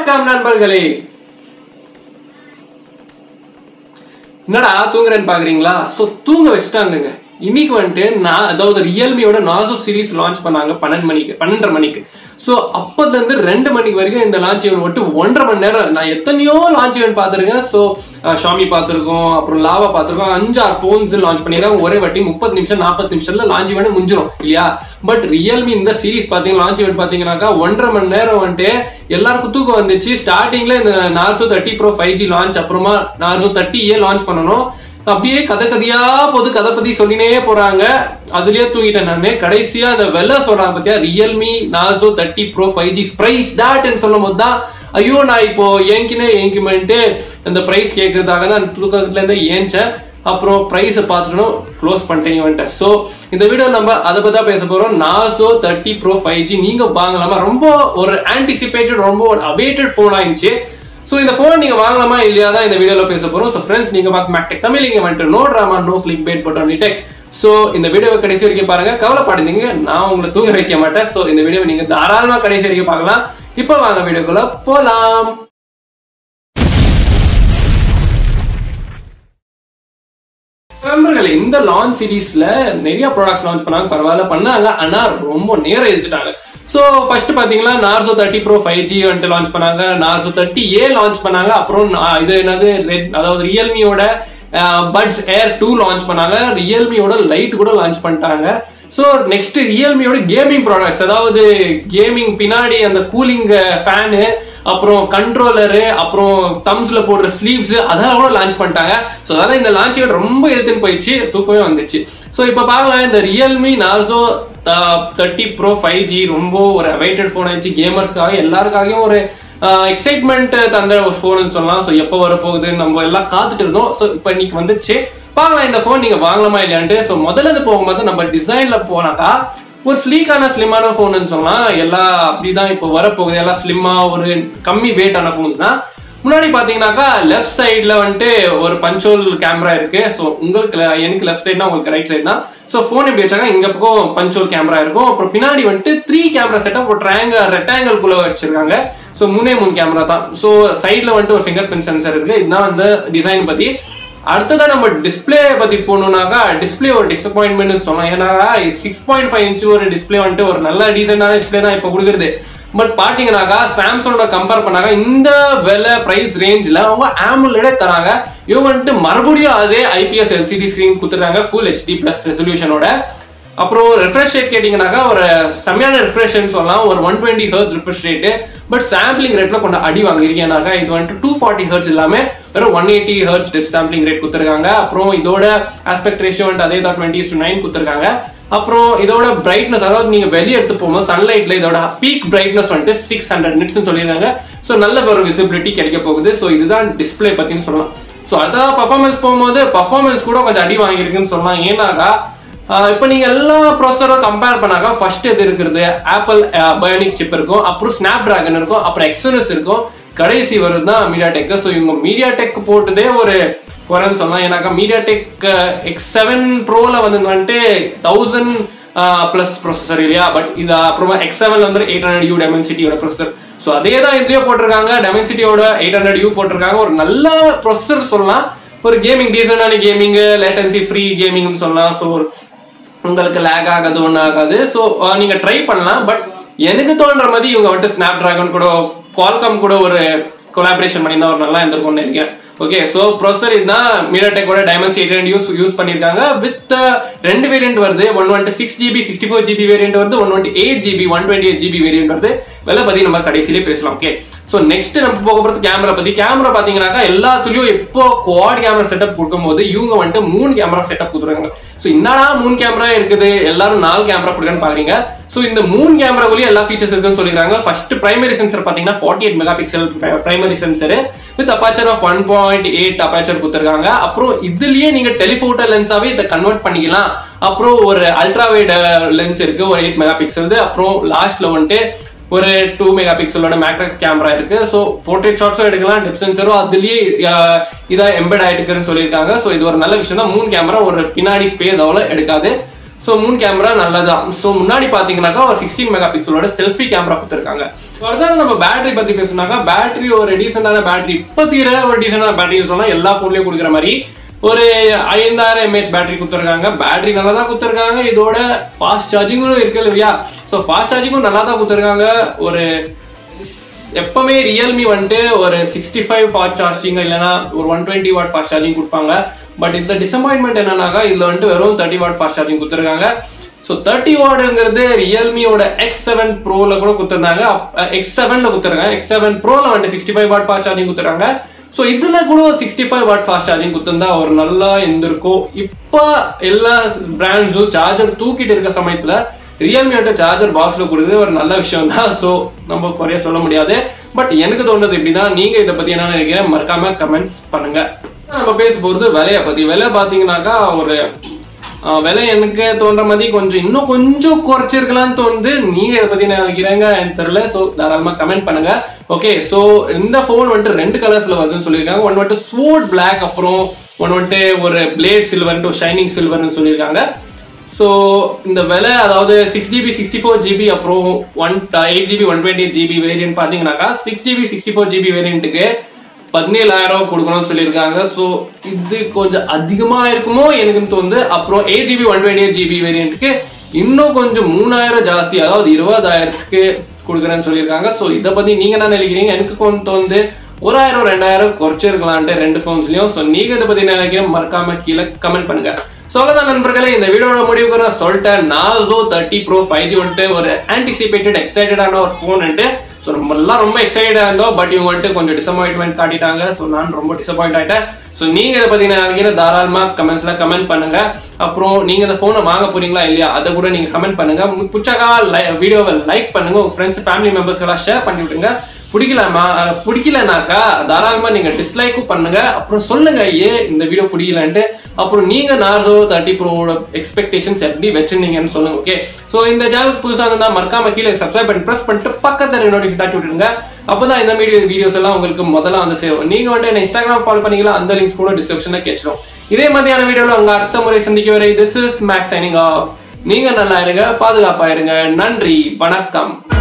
வணக்கம் நண்பர்களே என்னடா தூங்குறேன்னு பாக்குறீங்களா சோ தூங்க வச்சுட்டாங்கங்க இன்னைக்கு வந்துட்டு நான் அதாவது ரியல்மியோட நாசோ சீரிஸ் லான்ச் பண்ணாங்க பன்னெண்டு மணிக்கு பன்னெண்டரை மணிக்கு ஸோ அப்போதுல இருந்து ரெண்டு மணிக்கு வரைக்கும் இந்த லான்ச் ஈவெண்ட் மட்டும் ஒன்றரை மணி நேரம் நான் எத்தனையோ லான்ச் ஈவெண்ட் பார்த்துருக்கேன் ஸோ ஷாமி பார்த்துருக்கோம் அப்புறம் லாவா பார்த்துருக்கோம் அஞ்சாறு ஃபோன்ஸ் லான்ச் பண்ணிடுறாங்க ஒரே வாட்டி முப்பது நிமிஷம் நாற்பது நிமிஷத்துல லான்ச் ஈவெண்ட் முடிஞ்சிடும் இல்லையா பட் ரியல்மி இந்த சீரிஸ் பார்த்தீங்கன்னா லான்ச் ஈவெண்ட் பார்த்தீங்கன்னாக்கா ஒன்றரை மணி நேரம் வந்துட்டு எல்லாருக்கும் தூக்கம் வந்துச்சு ஸ்டார்டிங்ல இந்த Narzo thirty pro five G launch அப்புறமா நார்சோ தேர்ட்டி ஏ லான்ச் பண்ணணும் அப்படியே கதை கதையா பொது கதை பத்தி சொல்லினே போறாங்க அதுலயே தூங்கிட்டேன் நானு கடைசியா அந்த வெள்ள சொல்றாங்க பத்தியா Realme Narzo thirty pro five G price டாட்னு சொல்லும் போது தான் ஐயோ நான் இப்போ ஏங்கினே ஏங்கிமெண்ட்டு இந்த பிரைஸ் கேட்கறதாக தான் அந்த தூக்கத்துல இருந்து ஏஞ்சேன் அப்புறம் ப்ரைஸை பார்த்துட்டோம் க்ளோஸ் பண்ணிட்டேன் வந்துட்டேன் ஸோ இந்த வீடியோ நம்ம அதை பற்றி தான் பேச போகிறோம் Narzo thirty pro five G நீங்கள் வாங்கலாமா ரொம்ப ஒரு ஆன்டிசிபேட்டட் ரொம்ப ஒரு அவேட்டட் ஃபோன் ஆயிடுச்சு ஸோ இந்த ஃபோன் நீங்க வாங்கலாமா இல்லையா தான் இந்த வீடியோல பேச போறோம் ஸோ ஃப்ரெண்ட்ஸ் நீங்க பார்த்து மேக்டெக் தமிழ் நீங்க வந்துட்டு no drama no click bait button tech so இந்த வீடியோவை கடைசி வரைக்கும் பாருங்க கவலைப்படாதீங்க நான் உங்களை தூங்க வைக்க மாட்டேன் ஸோ இந்த வீடியோவை நீங்க தாராளமா கடைசி வரைக்கும் பார்க்கலாம் இப்போ வாங்க வீடியோக்குள்ள போலாம் நண்பர்களே இந்த லான்ச் சீரீஸ்ல நிறைய ப்ராடக்ட்ஸ் லான்ச் பண்ணாங்க பரவாயில்ல பண்ணாங்க ஆனா ரொம்ப நேரம் எடுத்துட்டாங்க ஸோ ஃபர்ஸ்ட் பார்த்தீங்கன்னா Narzo thirty pro five G வந்துட்டு லான்ச் பண்ணாங்க நார்சோ தேர்ட்டி ஏ லான்ச் பண்ணாங்க அப்புறம் நா- இது என்னது ரெட் அதாவது ரியல்மியோட பட்ஸ் ஏர் டூ லான்ச் பண்ணாங்க ரியல்மியோட லைட் கூட லான்ச் பண்ணிட்டாங்க ஸோ நெக்ஸ்ட் ரியல்மியோட கேமிங் ப்ராடக்ட்ஸ் அதாவது கேமிங் பின்னாடி அந்த கூலிங் ஃபேனு அப்புறம் கண்ட்ரோலரு அப்புறம் தம்ஸ்ல போடுற ஸ்லீவ்ஸ் அதெல்லாம் கூட லான்ச் பண்ணிட்டாங்க ஸோ அதனால இந்த லான்ச் ரொம்ப எழுத்துன்னு போயிடுச்சு தூக்கமே வந்துச்சு ஸோ இப்போ பார்க்கலாம் இந்த Realme Narzo thirty pro five G ரொம்ப ஒரு அவைட்டட் ஃபோன் ஆயிடுச்சு கேமர்ஸ்க்காக எல்லாருக்காகவும் ஒரு எக்ஸைட்மெண்ட் தந்த ஒரு ஃபோன் சொல்லலாம் ஸோ எப்போ வரப்போகுது நம்ம எல்லாம் காத்துட்டு இருந்தோம் ஸோ இப்போ இன்னைக்கு வந்துச்சு பார்க்கலாம் இந்த ஃபோன் நீங்க வாங்கலாமா இல்லையான்ட்டு ஸோ முதல்ல இது போகும்போது நம்ம டிசைன்ல போனாக்கா ஒரு ஸ்லீக்கான ஸ்லிம்மான ஃபோன்னு சொல்லலாம் எல்லாம் அப்படிதான் இப்போ வரப்போகுது எல்லாம் ஸ்லிம்மா ஒரு கம்மி வெயிட்டான ஃபோன்ஸ் தான் முன்னாடி பாத்தீங்கன்னாக்கா லெஃப்ட் சைடுல வந்துட்டு ஒரு பஞ்சோல் கேமரா இருக்கு ஸோ உங்களுக்கு le- எனக்கு லெஃப்ட் சைடுனா உங்களுக்கு ரைட் சைடு தான் ஸோ ஃபோன் எப்படி வச்சாங்க இங்க பக்கம் பஞ்சோல் கேமரா இருக்கும் அப்புறம் பின்னாடி வந்துட்டு த்ரீ கேமரா செட்டப் ஒரு ட்ரையாங்கல் ரெக்டாங்கல் குள்ள வச்சிருக்காங்க ஸோ மூணே மூணு கேமரா தான் ஸோ சைடில் வந்துட்டு ஒரு ஃபிங்கர் பிரிண்ட் சென்சர் இருக்கு இதுதான் அந்த டிசைன் பத்தி அடுத்ததா நம்ம டிஸ்பிளே பத்தி போகணும்னாக்கா டிஸ்பிளே ஒரு டிசப்பாயின்மெண்ட் சொல்லலாம் ஏன்னா சிக்ஸ் பாயிண்ட் ஃபைவ் இன்ச் ஒரு டிஸ்பிளே வந்துட்டு ஒரு நல்ல டீசென்டான டிஸ்பிளே தான் இப்போ கொடுக்குறது பட் பாத்தீங்கன்னாக்கா சாம்சங்கோட கம்பேர் பண்ணாங்க இந்த விலை பிரைஸ் ரேஞ்சில் அவங்க ஆமுலடே தராங்க இவங்க வந்துட்டு மறுபடியும் அதே ஐபிஎஸ் எல்சிடி ஸ்கிரீன் கொடுத்துருக்காங்க ஃபுல் ஹெச்டி பிளஸ் ரெசல்யூஷனோட அப்புறம் ரெஃப்ரெஷ் ரேட் கேட்டிங்கனாக்கா ஒரு செம்மையான ரெஃப்ரெஷ்னு சொல்லலாம் ஒரு one twenty hertz refresh rate but sampling ரேட்ல கொஞ்சம் அடி வாங்கியிருக்கேனாக்கா இது வந்துட்டு டூ ஃபார்ட்டி ஹர்ட்ஸ் இல்லாமல் வெறும் ஒன் எயிட்டி ஹர்ட்ஸ் டெட் சாம்பிளிங் ரேட் கொடுத்துருக்காங்க அப்புறம் இதோட ஆஸ்பெக்ட் ரேஷியோ வந்துட்டு அதே தான் டுவெண்ட்டி டு நைன் கொடுத்துருக்காங்க அப்புறம் இதோட பிரைட்னஸ் அதாவது நீங்க வெளியே எடுத்து போகும்போது சன்லைட்ல இதோட பீக் பிரைட்னஸ் வந்துட்டு சிக்ஸ் ஹண்ட்ரட் நிட்ஸ்னு சொல்லியிருக்காங்க ஸோ நல்ல ஒரு விசிபிலிட்டி கிடைக்க போகுது ஸோ இதுதான் டிஸ்பிளே பத்தின்னு சொல்லலாம் ஸோ அடுத்ததாக பர்ஃபார்மன்ஸ் போகும்போது பர்ஃபார்மன்ஸ் கூட கொஞ்சம் அடி வாங்கியிருக்குன்னு சொல்லலாம் ஏன்னாக்கா ஆஹ் இப்போ நீங்க எல்லா ப்ராசஸரும் கம்பேர் பண்ணாக்கா ஃபர்ஸ்ட் எது இருக்கிறது ஆப்பிள் பயோனிக் சிப் இருக்கும் அப்புறம் ஸ்னாப் டிராகன் இருக்கும் அப்புறம் எக்ஸனஸ் இருக்கும் கடைசி வருது தான் மீடியா டெக் ஸோ இவங்க மீடியா டெக் போட்டதே ஒரு குறைன்னு சொல்லலாம் ஏன்னாக்கா மீடியா டெக் எக்ஸ் செவன் ப்ரோவில் வந்து வந்துட்டு தௌசண்ட் ப்ளஸ் ப்ரொசஸர் இல்லையா பட் இது அப்புறமா எக்ஸ் செவன் வந்து எயிட் ஹண்ட்ரட் யூ டெமென்சிட்டியோட ப்ரொசஸர் ஸோ அதே தான் இதுலயே போட்டிருக்காங்க டெமென்சிட்டியோட எயிட் ஹண்ட்ரட் யூ போட்டிருக்காங்க ஒரு நல்ல ப்ரொசஸர் சொல்லலாம் ஒரு கேமிங் டீசெண்டான கேமிங் லேட்டன்சி ஃப்ரீ கேமிங்னு சொல்லலாம் ஸோ ஒரு உங்களுக்கு லேக் ஆகாது ஒன்றும் ஆகாது ஸோ நீங்க ட்ரை பண்ணலாம் பட் எனக்கு தோன்ற மாதிரி இவங்க வந்துட்டு ஸ்னாப் டிராகன் கூட குவால்காம் கூட ஒரு கொலாபரேஷன் பண்ணியிருந்தா ஒரு நல்லா இருந்திருக்கும்னு நினைக்கிறேன் ஓகே ஸோ ப்ரொசர் இதுதான் மீடியாடெக்கோட டைமண்ட்ஸ் எயிட் யூஸ் யூஸ் பண்ணியிருக்காங்க வித் ரெண்டு வேரியன்ட் வருது ஒன் வந்துட்டு six GB sixty four GB variant வருது ஒன் வந்துட்டு eight GB one twenty eight GB variant வருது விலை பற்றி நம்ம கடைசியிலே பேசலாம் ஓகே ஸோ நெக்ஸ்ட் நம்ம போக போகிறது கேமரா பற்றி கேமரா பார்த்தீங்கன்னாக்கா எல்லாத்துலேயும் எப்போ குவாட் கேமரா செட்டப் கொடுக்கும்போது இவங்க வந்துட்டு மூணு கேமரா செட்டப் கொடுத்துருக்காங்க ஸோ என்னடா மூணு கேமரா இருக்குது எல்லாரும் நாலு கேமரா கொடுக்குறேன்னு பாக்குறீங்க ஸோ இந்த மூணு கேமராக்குள்ளேயும் எல்லா ஃபீச்சர்ஸ் இருக்குன்னு சொல்லிருக்காங்க ஃபர்ஸ்ட் பிரைமரி சென்சர் பார்த்தீங்கன்னா forty eight megapixel primary sensor with aperture of one point eight aperture கொடுத்துருக்காங்க அப்புறம் இதுலயே நீங்க டெலிஃபோட்டோ லென்ஸாவே இதை கன்வெர்ட் பண்ணிக்கலாம் அப்புறம் ஒரு அல்ட்ரா வைட் லென்ஸ் இருக்கு ஒரு எயிட் மெகா பிக்சல் அப்புறம் லாஸ்ட்ல வந்துட்டு ஒரு டூ மெகா பிக்சலோட மேக்ரக்ஸ் கேமரா இருக்கு ஸோ போர்ட்ரேட் ஷாட்ஸும் எடுக்கலாம் டெப் சென்சரும் அதுலயே அஹ், இதா எம்பெட் ஆயிட்டுக்குன்னு சொல்லியிருக்காங்க ஸோ இது ஒரு நல்ல விஷயம் தான் மூணு கேமரா ஒரு பின்னாடி ஸ்பேஸ் அவ்வளோ எடுக்காது ஸோ மூணு கேமரா நல்லதான் ஸோ முன்னாடி பார்த்தீங்கன்னாக்கா ஒரு சிக்ஸ்டீன் மெகா பிக்சலோட செல்ஃபி கேமரா கொடுத்துருக்காங்க அடுத்தது நம்ம பேட்டரி பத்தி பேசுனாக்கா பேட்டரி ஒரு டீசென்டான பேட்டரி இப்போ தீர ஒரு டீசென்டான பேட்டரி சொன்னா எல்லா ஃபோன்லயும் கொடுக்குற மாதிரி ஒரு ஐந்தாயிரம் எம்ஏஹெச் பேட்டரி கொடுத்துருக்காங்க பேட்டரி நல்லா தான் கொடுத்துருக்காங்க இதோட ஃபாஸ்ட் சார்ஜிங்கும் இருக்கு இல்லையா ஸோ ஃபாஸ்ட் சார்ஜிங்கும் நல்லா தான் கொடுத்துருக்காங்க ஒரு எப்பவுமே ரியல்மி வந்துட்டு ஒரு சிக்ஸ்டி ஃபைவ் ஃபாஸ்ட் சார்ஜிங் இல்லைனா ஒரு one twenty watt fast charging கொடுப்பாங்க பட் இந்த டிசப்பாயின்மெண்ட் என்னன்னாக்கா இதில் வந்துட்டு வெறும் தேர்ட்டி வாட் ஃபாஸ்ட் சார்ஜிங் கொடுத்துருக்காங்க ஸோ தேர்ட்டி வார்டுங்கிறது ரியல்மியோட எக்ஸ் செவன் ப்ரோவில் கூட கொடுத்துருந்தாங்க எக்ஸ் செவனில் கொடுத்துருக்காங்க எக்ஸ் செவன் ப்ரோவில் வந்துட்டு sixty five watt fast charging கொடுத்துருக்காங்க ஸோ இதில் கூட sixty five watt fast charging கொடுத்துருந்தா ஒரு நல்லா இருந்திருக்கும் இப்போ எல்லா பிராண்ட்ஸும் சார்ஜர் தூக்கிட்டு இருக்க சமயத்தில் ரியல்மியோட சார்ஜர் பாக்ஸில் கொடுக்குறது ஒரு நல்ல விஷயம் தான் ஸோ நம்ம குறைய சொல்ல முடியாது பட் எனக்கு தோணுது இப்படிதான் நீங்க இதை பத்தி என்ன நினைக்கிறேன் மறக்காம கமெண்ட்ஸ் பண்ணுங்க நம்ம பேச போகிறது விலையை பத்தி விலை பார்த்தீங்கன்னாக்கா ஒரு ஆஹ், விலை எனக்கு தோன்ற மாதிரி கொஞ்சம் இன்னும் கொஞ்சம் குறைச்சிருக்கலாம்னு தோணுது நீங்க இதை பத்தி என்ன நினைக்கிறீங்க எனக்கு தெரியல ஸோ தாராளமா கமெண்ட் பண்ணுங்க ஓகே ஸோ இந்த ஃபோன் வந்துட்டு ரெண்டு கலர்ஸ்ல வருதுன்னு சொல்லியிருக்காங்க ஒன் வந்துட்டு ஸ்வோர்ட் பிளாக் அப்புறம் ஒன் வந்துட்டு ஒரு பிளேட் சில்வர்ன்ட்டு ஒரு ஷைனிங் சில்வர்னு சொல்லியிருக்காங்க ஸோ இந்த விலை அதாவது six GB sixty four GB அப்புறம் one eight GB one twenty GB variant பார்த்தீங்கன்னாக்கா six GB sixty four GB வேரியண்ட்டுக்கு பதினேழாயிரம் கொடுக்கணும்னு சொல்லியிருக்காங்க ஸோ இது கொஞ்சம் அதிகமாக இருக்குமோ எனக்குன்னு தோணுது அப்புறம் eight GB one twenty eight GB வேரியண்ட்டுக்கு இன்னும் கொஞ்சம் மூணாயிரம் ஜாஸ்தி அதாவது இருபதாயிரத்துக்கு கொடுக்குறேன்னு சொல்லியிருக்காங்க ஸோ இதை பற்றி நீங்கள் என்ன நினைக்கிறீங்க எனக்கு கொஞ்சம் தோணுது ஒரு ஆயிரம் ரெண்டாயிரம் குறைச்சிருக்கலான்ட்டு ரெண்டு ஃபோன்ஸ்லையும் ஸோ நீங்கள் இதை பற்றி என்ன நினைக்கிறீங்க மறக்காம கீழே கமெண்ட் பண்ணுங்க ஸோ அவ்வளோதான் நண்பர்களே இந்த வீடியோட முடிவுக்கு நான் சொல்லிட்டேன் Narzo thirty pro five G வந்துட்டு ஒரு ஆன்டிசிபேட்டட் எக்ஸைட்டடான ஒரு ஃபோன்ட்டு ஸோ நம்ம எல்லாம் ரொம்ப எக்ஸைட்டடாக இருந்தோம் பட் இவங்க வந்துட்டு கொஞ்சம் டிசப்பாயின்மெண்ட் காட்டிட்டாங்க ஸோ நான் ரொம்ப டிசப்பாயிண்ட் ஆயிட்டேன் ஸோ நீங்கள் இதை பற்றி நினைக்கிற தாராளமாக கமெண்ட்ஸில் கமெண்ட் பண்ணுங்க அப்புறம் நீங்கள் இந்த ஃபோனை வாங்க போறீங்களா இல்லையா அதை கூட நீங்கள் கமெண்ட் பண்ணுங்க உங்களுக்கு பிடிச்சாக்கா லை வீடியோவை லைக் பண்ணுங்க உங்கள் ஃப்ரெண்ட்ஸ் ஃபேமிலி மெம்பர்ஸ்க்கெல்லாம் ஷேர் பண்ணி விட்டுங்க பிடிக்கலாமா அஹ் பிடிக்கலனாக்கா தாராளமா நீங்க டிஸ்லைக்கும் பண்ணுங்க அப்புறம் சொல்லுங்க ஏன் இந்த வீடியோ பிடிக்கலன்ட்டு அப்புறம் நீங்க நார்சோ தேர்ட்டி ப்ரோட எக்ஸ்பெக்டேஷன்ஸ் எப்படி வச்சிருந்தீங்கன்னு சொல்லுங்க ஓகே ஸோ இந்த சேனல் புதுசாக இருந்தா மறக்காம கீழே சப்ஸ்கிரைப் பண்ணி ப்ரெஸ் பண்ணிட்டு பக்கத்துல நோட்டிஃபிகேஷன் தட்டி விட்டுருங்க அப்பதான் இந்த வீடியோ வீடியோஸ் எல்லாம் உங்களுக்கு முதல்ல வந்து சேரும் நீங்க வந்துட்டு என்ன இன்ஸ்டாகிராம் ஃபாலோ பண்ணீங்களா அந்த லிங்க்ஸ் கூட டிஸ்கிரிப்ஷன்ல கேட்சிடும் இதே மாதிரியான வீடியோல உங்க அடுத்த முறை சந்திக்க வரை this is Max signing off நீங்க நல்லா இருங்க பாதுகாப்பா இருங்க நன்றி வணக்கம்